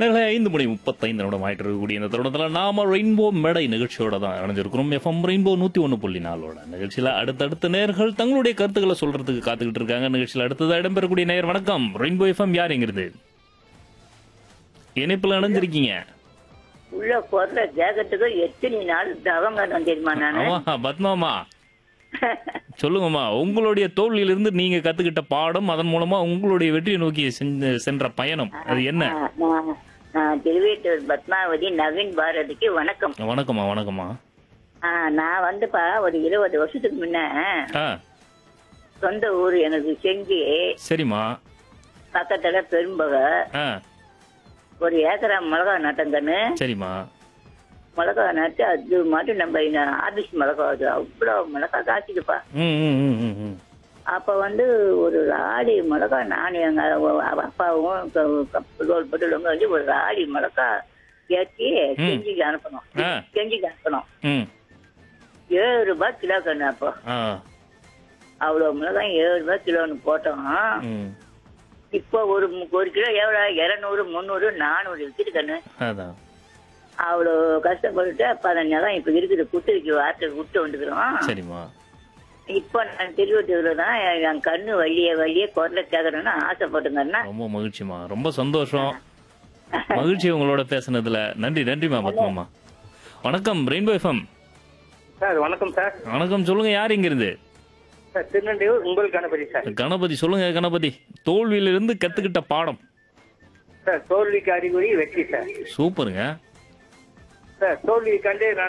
நேரலை ஐந்து மணி முப்பத்தைந்து நிமிடம் ஆயிட்டு இருக்கக்கூடிய இந்த தருணத்தில் நாம ரெயின்போ மேடை நிகழ்ச்சியோட தான் இணைஞ்சிருக்கிறோம் எஃப்எம் ரெயின்போ நூத்தி ஒன்று புள்ளி நாலோட நிகழ்ச்சியில அடுத்தடுத்த நேர்கள் தங்களுடைய கருத்துக்களை சொல்றதுக்கு காத்துக்கிட்டு இருக்காங்க நிகழ்ச்சியில் அடுத்ததா இடம்பெறக்கூடிய நேயர் வணக்கம் ரெயின்போ எஃப்எம் யார் எங்கிருந்து இணைப்புல இணைஞ்சிருக்கீங்க உள்ள போடுற ஜாக்கெட்டுக்கு எத்தனை நாள் தவங்க தெரியுமா நானு ஆமா பத்மாமா சொல்லுங்கம்மா உங்களுடைய தோல்வியிலிருந்து நீங்க கத்துக்கிட்ட பாடம் அதன் மூலமா உங்களுடைய வெற்றியை நோக்கி செஞ்ச- சென்ற பயணம் அது என்ன ஆ, நான் நான் திருவேட்டூர் பத்மாவதி நவீன் பாரதிக்கு வணக்கம் வணக்கம்மா வணக்கம்மா ஆ, நான் வந்துப்பா ஒரு இருபது வருஷத்துக்கு முன்ன ஆ சொந்த ஊர் எனக்கு செஞ்சு சரிம்மா பக்கத்துல பெரும்பக ஆ ஒரு ஏக்கரா மிளகா நட்டங்கன்னு சரிம்மா மிளகா நட்டு அது மட்டும் நம்ம இந்த ஆபீஸ் மிளகா அது அவ்வளோ மிளகா காய்ச்சிதுப்பா ம் ம் ம் ம் ம் அப்ப வந்து ஒரு ராடி மிளகா நான் எங்க அவ- அப்பாவும் க- க- ரோல் பட்டுலவங்க வந்து ஒரு ராடி மிளகா ஏற்றி செஞ்சுக்கு அனுப்பணும் ஆ. செஞ்சுக்கு அனுப்பணும் ம் ஏழு ரூபாய் கிலோ கண்ணு அப்போ ஆ அவ்வளவு மிளகாய் ஏழு ரூபாய் கிலோன்னு போட்டோம் ம் இப்போ ஒரு மு- ஒரு கிலோ எவ்வளவு இருநூறு முந்நூறு நானூறு இருக்குது கண்ணு அதான் அவ்வளோ கஷ்டப்பட்டுட்டு பதினஞ்சு தான் இப்ப இருக்குது குத்துருக்கு வாரத்துக்கு விட்டு வந்துக்கிறோம் சரிம்மா இப்போ நான் திருவத்தூர்ல தான் என் கண்ணு வழிய வழிய குரல கேட்கணும்னு ஆசைப்பட்டுங்கன்னா ரொம்ப மகிழ்ச்சிமா ரொம்ப சந்தோஷம் மகிழ்ச்சி உங்களோட பேசுனதுல நன்றி நன்றிமா பத்மாமா வணக்கம் ரெயின்போ எஃப்எம் சார் வணக்கம் சார் வணக்கம் சொல்லுங்க யார் இங்க இருந்து சார் திருநெல்வேலூர் உங்கள் கணபதி சார் கணபதி சொல்லுங்க கணபதி தோல்வியிலிருந்து கத்துக்கிட்ட பாடம் சார் தோல்விக்கு அறிகுறி வெற்றி சார் சூப்பருங்க சார் தோல்வியை கண்டு நான்